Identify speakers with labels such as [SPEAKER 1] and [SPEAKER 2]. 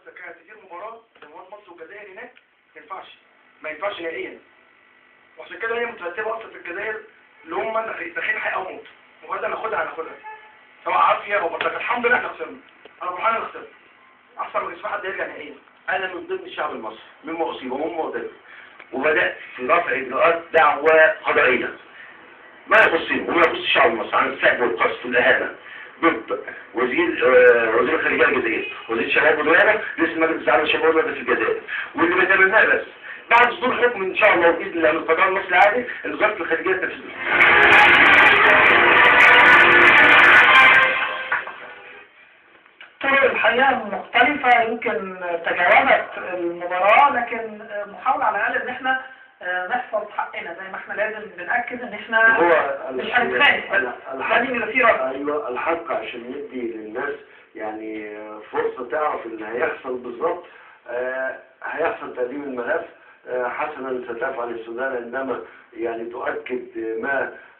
[SPEAKER 1] اذا كانت تدير مباراه زي مباراه مصر والجزائر هناك ما ينفعش ما ينفعش نهائيا وعشان كده هي مترتبه اصلا في الجزائر اللي هم داخلين حي او موت مجرد ناخدها هناخدها سواء عافيه او بطل الحمد لله احنا خسرنا انا فرحان ان خسرنا احسن ما كانش في حد يرجع نهائيا
[SPEAKER 2] انا من ضمن الشعب المصري من مصيبه ومن معضله وبدات في رفع اجراءات دعوه قضائيه ما يخصني وما يخص الشعب المصري عن السب والقصف والاهانه ضد وزير آه، وزير الخارجيه الجزائر وزير الشباب والرياضه لسه مجلس العالم للشباب والرياضه في الجزائر واللي بتمناه بس بعد صدور حكم ان شاء الله باذن الله من القضاء المصري العادي ان وزاره الخارجيه تنفذ
[SPEAKER 3] طرق الحياة مختلفة يمكن تجاوزت المباراة لكن محاولة على الأقل إن إحنا نحفظ حقنا زي ما إحنا لازم بنأكد إن إحنا
[SPEAKER 4] هو
[SPEAKER 3] مش هنتخانق بس
[SPEAKER 4] الحق
[SPEAKER 3] لازم يبقى في رد
[SPEAKER 4] ايوه الحق عشان ندي للناس يعني فرصه تعرف اللي هيحصل بالظبط آه، هيحصل تقديم الملف آه، حسنا ستفعل السودان عندما يعني تؤكد ما